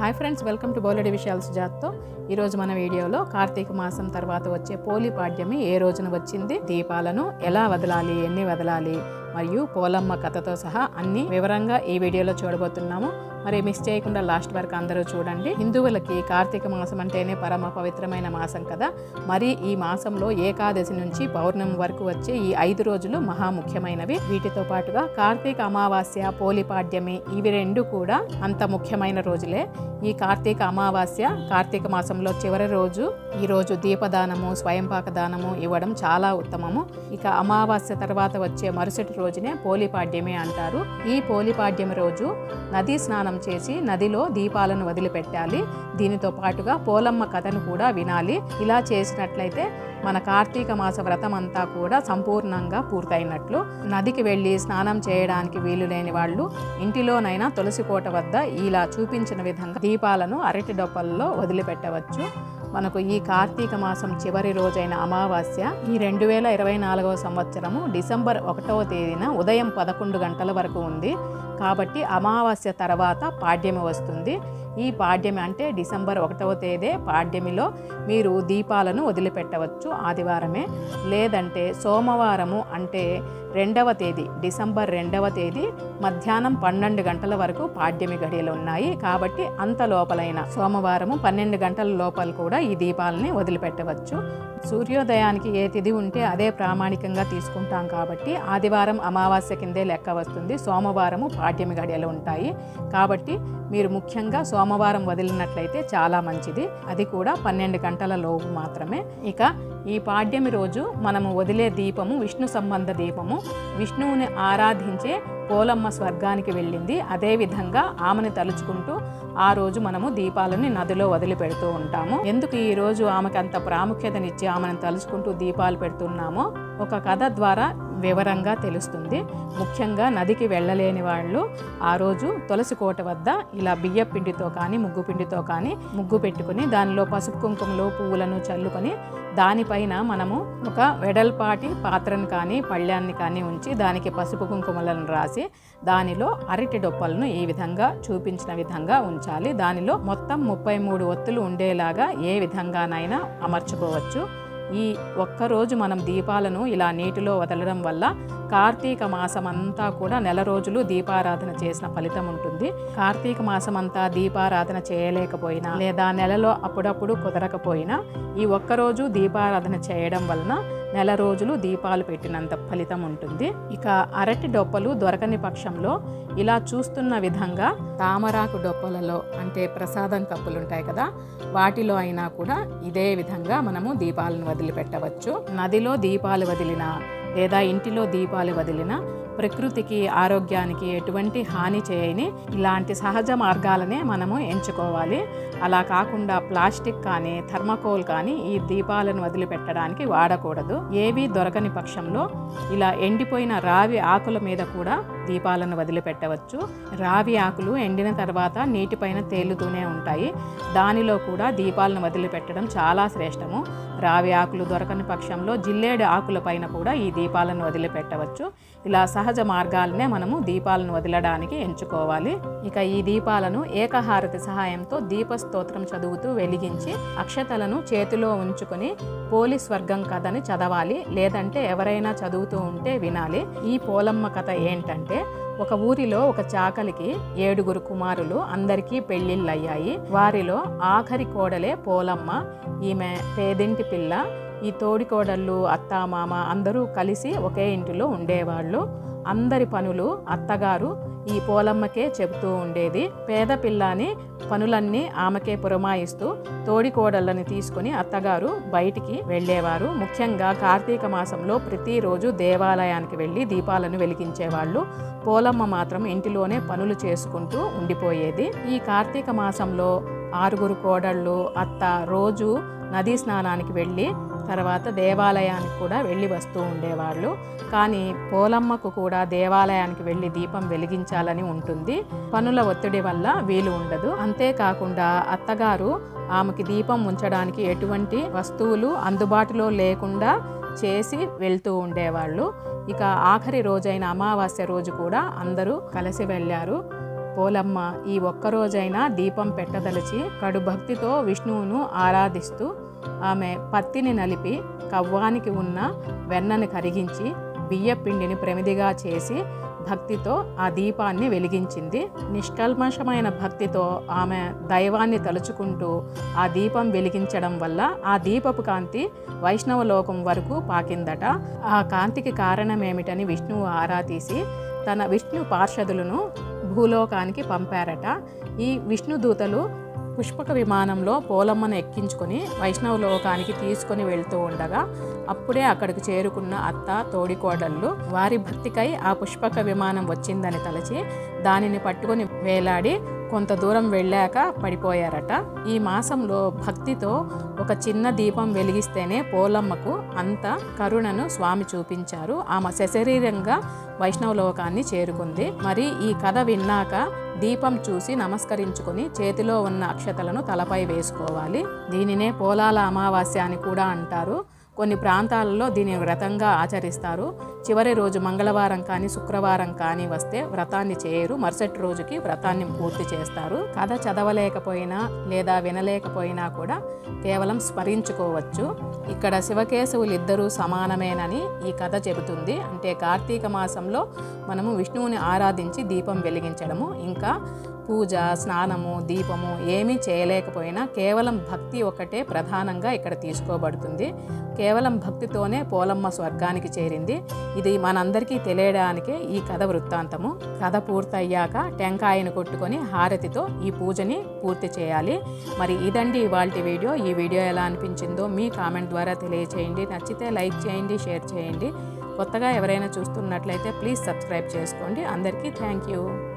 hi friends welcome to బౌలడి విషయాల సుజాత్తో ఈరోజు మన వీడియోలో కార్తీక మాసం తర్వాత వచ్చే పోలి పాడ్యమి ఏ రోజున వచ్చింది దీపాలను ఎలా వదలాలి ఎన్ని వదలాలి మరియు పోలమ్మ కథతో సహా అన్ని వివరంగా ఈ వీడియోలో చూడబోతున్నాము మరి మిస్ చేయకుండా లాస్ట్ వరకు అందరూ చూడండి హిందువులకి కార్తీక మాసం అంటేనే పరమ పవిత్రమైన మాసం కదా మరి ఈ మాసంలో ఏకాదశి నుంచి పౌర్ణమి వరకు వచ్చే ఈ ఐదు రోజులు మహా ముఖ్యమైనవి వీటితో పాటుగా కార్తీక అమావాస్య పోలిపాడ్యమి ఇవి రెండు కూడా అంత ముఖ్యమైన రోజులే ఈ కార్తీక అమావాస్య కార్తీక మాసంలో చివరి రోజు ఈ రోజు దీపదానము స్వయంపాక దానము ఇవ్వడం చాలా ఉత్తమము ఇక అమావాస్య తర్వాత వచ్చే మరుసటి రోజునే పోలిపాడ్యమి అంటారు ఈ పోలిపాడ్యమి రోజు నదీ స్నానం చేసి నదిలో దీపాలను వదిలిపెట్టాలి దీనితో పాటుగా పోలమ్మ కథను కూడా వినాలి ఇలా చేసినట్లయితే మన కార్తీక మాస వ్రతం అంతా కూడా సంపూర్ణంగా పూర్తయినట్లు నదికి వెళ్ళి స్నానం చేయడానికి వీలు లేని వాళ్ళు ఇంటిలోనైనా తులసి కోట వద్ద ఇలా చూపించిన విధంగా దీపాలను అరటి డొప్పల్లో వదిలిపెట్టవచ్చు మనకు ఈ కార్తీక మాసం చివరి రోజైన అమావాస్య ఈ రెండు వేల ఇరవై నాలుగవ సంవత్సరము డిసెంబర్ ఒకటవ తేదీన ఉదయం పదకొండు గంటల వరకు ఉంది కాబట్టి అమావాస్య తర్వాత పాడ్యమి వస్తుంది ఈ పాడ్యమి అంటే డిసెంబర్ ఒకటవ తేదీ పాడ్యమిలో మీరు దీపాలను వదిలిపెట్టవచ్చు ఆదివారమే లేదంటే సోమవారము అంటే రెండవ తేదీ డిసెంబర్ రెండవ తేదీ మధ్యాహ్నం పన్నెండు గంటల వరకు పాడ్యమి గడియలు ఉన్నాయి కాబట్టి అంత లోపలైన సోమవారము పన్నెండు గంటల లోపల కూడా ఈ దీపాలని వదిలిపెట్టవచ్చు సూర్యోదయానికి ఏ తిథి ఉంటే అదే ప్రామాణికంగా తీసుకుంటాం కాబట్టి ఆదివారం అమావాస్య కిందే లెక్క వస్తుంది సోమవారము పాడ్యమి గడియలు ఉంటాయి కాబట్టి మీరు ముఖ్యంగా సోమవారం వదిలినట్లయితే చాలా మంచిది అది కూడా పన్నెండు గంటల లోపు మాత్రమే ఇక ఈ పాడ్యమి రోజు మనము వదిలే దీపము విష్ణు సంబంధ దీపము విష్ణువుని ఆరాధించే పోలమ్మ స్వర్గానికి వెళ్ళింది అదేవిధంగా ఆమెను తలుచుకుంటూ ఆ రోజు మనము దీపాలని నదిలో వదిలిపెడుతూ ఉంటాము ఎందుకు ఈ రోజు ఆమెకు అంత ప్రాముఖ్యతనిచ్చి ఆమెను తలుచుకుంటూ దీపాలు పెడుతున్నామో ఒక కథ ద్వారా వివరంగా తెలుస్తుంది ముఖ్యంగా నదికి వెళ్ళలేని వాళ్ళు ఆ రోజు తులసి కోట వద్ద ఇలా బియ్య పిండితో కానీ ముగ్గు పిండితో కానీ ముగ్గు పెట్టుకుని దానిలో పసుపు కుంకుమలు పువ్వులను చల్లుకొని దానిపైన మనము ఒక వెడల్పాటి పాత్రను కానీ పళ్ళాన్ని కానీ ఉంచి దానికి పసుపు కుంకుమలను రాసి దానిలో అరటి డొప్పలను ఈ విధంగా చూపించిన విధంగా ఉంచాలి దానిలో మొత్తం ముప్పై మూడు ఒత్తులు ఉండేలాగా ఏ విధంగానైనా అమర్చుకోవచ్చు ఈ ఒక్కరోజు మనం దీపాలను ఇలా నీటిలో వదలడం వల్ల కార్తీక మాసం అంతా కూడా నెల రోజులు దీపారాధన చేసిన ఫలితం ఉంటుంది కార్తీక మాసం అంతా దీపారాధన చేయలేకపోయినా లేదా నెలలో అప్పుడప్పుడు కుదరకపోయినా ఈ ఒక్కరోజు దీపారాధన చేయడం వలన నెల రోజులు దీపాలు పెట్టినంత ఫలితం ఉంటుంది ఇక అరటి డొప్పలు దొరకని పక్షంలో ఇలా చూస్తున్న విధంగా తామరాకు డొప్పలలో అంటే ప్రసాదం కప్పులు ఉంటాయి కదా వాటిలో అయినా కూడా ఇదే విధంగా మనము దీపాలను వదిలిపెట్టవచ్చు నదిలో దీపాలు వదిలిన లేదా ఇంటిలో దీపాలు వదిలిన ప్రకృతికి ఆరోగ్యానికి ఎటువంటి హాని చేయని ఇలాంటి సహజ మార్గాలనే మనము ఎంచుకోవాలి అలా కాకుండా ప్లాస్టిక్ కానీ థర్మకోల్ కానీ ఈ దీపాలను వదిలిపెట్టడానికి వాడకూడదు ఏవి దొరకని పక్షంలో ఇలా ఎండిపోయిన రావి ఆకుల మీద కూడా దీపాలను వదిలిపెట్టవచ్చు రావి ఆకులు ఎండిన తర్వాత నీటిపైన తేలుతూనే ఉంటాయి దానిలో కూడా దీపాలను వదిలిపెట్టడం చాలా శ్రేష్టము రావి ఆకులు దొరకని పక్షంలో జిల్లేడు ఆకుల పైన కూడా ఈ దీపాలను వదిలిపెట్టవచ్చు ఇలా సహజ మార్గాలనే మనము దీపాలను వదలడానికి ఎంచుకోవాలి ఇక ఈ దీపాలను ఏకహారతి సహాయంతో దీపస్తోత్రం చదువుతూ వెలిగించి అక్షతలను చేతిలో ఉంచుకొని పోలీస్ వర్గం కథని చదవాలి లేదంటే ఎవరైనా చదువుతూ ఉంటే వినాలి ఈ పోలమ్మ కథ ఏంటంటే ఒక ఊరిలో ఒక చాకలికి ఏడుగురు కుమారులు అందరికీ పెళ్ళిళ్ళయ్యాయి వారిలో ఆఖరి కోడలే పోలమ్మ ఈమె పేదింటి పిల్ల ఈ తోడికోడళ్ళు అత్త మామ అందరూ కలిసి ఒకే ఇంటిలో ఉండేవాళ్ళు అందరి పనులు అత్తగారు ఈ పోలమ్మకే చెబుతూ ఉండేది పేద పిల్లని పనులన్నీ ఆమెకే పురమాయిస్తూ తోడికోడళ్ళని తీసుకుని అత్తగారు బయటికి వెళ్ళేవారు ముఖ్యంగా కార్తీక మాసంలో ప్రతిరోజు దేవాలయానికి వెళ్ళి దీపాలను వెలిగించేవాళ్ళు పోలమ్మ మాత్రం ఇంటిలోనే పనులు చేసుకుంటూ ఉండిపోయేది ఈ కార్తీక మాసంలో ఆరుగురు కోడళ్ళు అత్త రోజు నదీ స్నానానికి వెళ్ళి తర్వాత దేవాలయానికి కూడా వెళ్ళి వస్తూ ఉండేవాళ్ళు కానీ పోలమ్మకు కూడా దేవాలయానికి వెళ్ళి దీపం వెలిగించాలని ఉంటుంది పనుల ఒత్తిడి వల్ల వీలు ఉండదు అంతేకాకుండా అత్తగారు ఆమెకి దీపం ఉంచడానికి ఎటువంటి వస్తువులు అందుబాటులో లేకుండా చేసి వెళ్తూ ఉండేవాళ్ళు ఇక ఆఖరి రోజైన అమావాస్య రోజు కూడా అందరూ కలిసి వెళ్ళారు పోలమ్మ ఈ ఒక్కరోజైనా దీపం పెట్టదలిచి కడు భక్తితో విష్ణువును ఆరాధిస్తూ ఆమె పత్తిని నలిపి కవ్వానికి ఉన్న వెన్నని కరిగించి బియ్యపిండిని ప్రమిదిగా చేసి భక్తితో ఆ దీపాన్ని వెలిగించింది నిష్కల్మషమైన భక్తితో ఆమె దైవాన్ని తలుచుకుంటూ ఆ దీపం వెలిగించడం వల్ల ఆ దీపపు కాంతి వైష్ణవ లోకం వరకు పాకిందట ఆ కాంతికి కారణమేమిటని విష్ణువు ఆరా తీసి తన విష్ణు పార్షదులను భూలోకానికి పంపారట ఈ విష్ణు దూతలు పుష్పక విమానంలో పోలమ్మను ఎక్కించుకొని వైష్ణవ లోకానికి తీసుకొని వెళ్తూ ఉండగా అప్పుడే అక్కడికి చేరుకున్న అత్త తోడికోడళ్ళు వారి భక్తికై ఆ పుష్పక విమానం వచ్చిందని తలచి దానిని పట్టుకొని వేలాడి కొంత దూరం వెళ్ళాక పడిపోయారట ఈ మాసంలో భక్తితో ఒక చిన్న దీపం వెలిగిస్తేనే పోలమ్మకు అంత కరుణను స్వామి చూపించారు ఆమె సశరీరంగా వైష్ణవ లోకాన్ని చేరుకుంది మరి ఈ కథ విన్నాక దీపం చూసి నమస్కరించుకొని చేతిలో ఉన్న అక్షతలను తలపై వేసుకోవాలి దీనినే పోలాల అమావాస్య అని కూడా అంటారు కొన్ని ప్రాంతాలలో దీని వ్రతంగా ఆచరిస్తారు చివరి రోజు మంగళవారం కానీ శుక్రవారం కానీ వస్తే వ్రతాన్ని చేయరు మరుసటి రోజుకి వ్రతాన్ని పూర్తి చేస్తారు కథ చదవలేకపోయినా లేదా వినలేకపోయినా కూడా కేవలం స్మరించుకోవచ్చు ఇక్కడ శివకేశవులు ఇద్దరూ సమానమేనని ఈ కథ చెబుతుంది అంటే కార్తీక మాసంలో మనము విష్ణువుని ఆరాధించి దీపం వెలిగించడము ఇంకా పూజ స్నానము దీపము ఏమీ చేయలేకపోయినా కేవలం భక్తి ఒకటే ప్రధానంగా ఇక్కడ తీసుకోబడుతుంది కేవలం భక్తితోనే పోలమ్మ స్వర్గానికి చేరింది ఇది మనందరికీ తెలియడానికే ఈ కథ వృత్తాంతము కథ పూర్తయ్యాక టెంకాయను కొట్టుకొని హారతితో ఈ పూజని పూర్తి చేయాలి మరి ఇదండి ఇవాళ వీడియో ఈ వీడియో ఎలా అనిపించిందో మీ కామెంట్ ద్వారా తెలియచేయండి నచ్చితే లైక్ చేయండి షేర్ చేయండి కొత్తగా ఎవరైనా చూస్తున్నట్లయితే ప్లీజ్ సబ్స్క్రైబ్ చేసుకోండి అందరికీ థ్యాంక్ యూ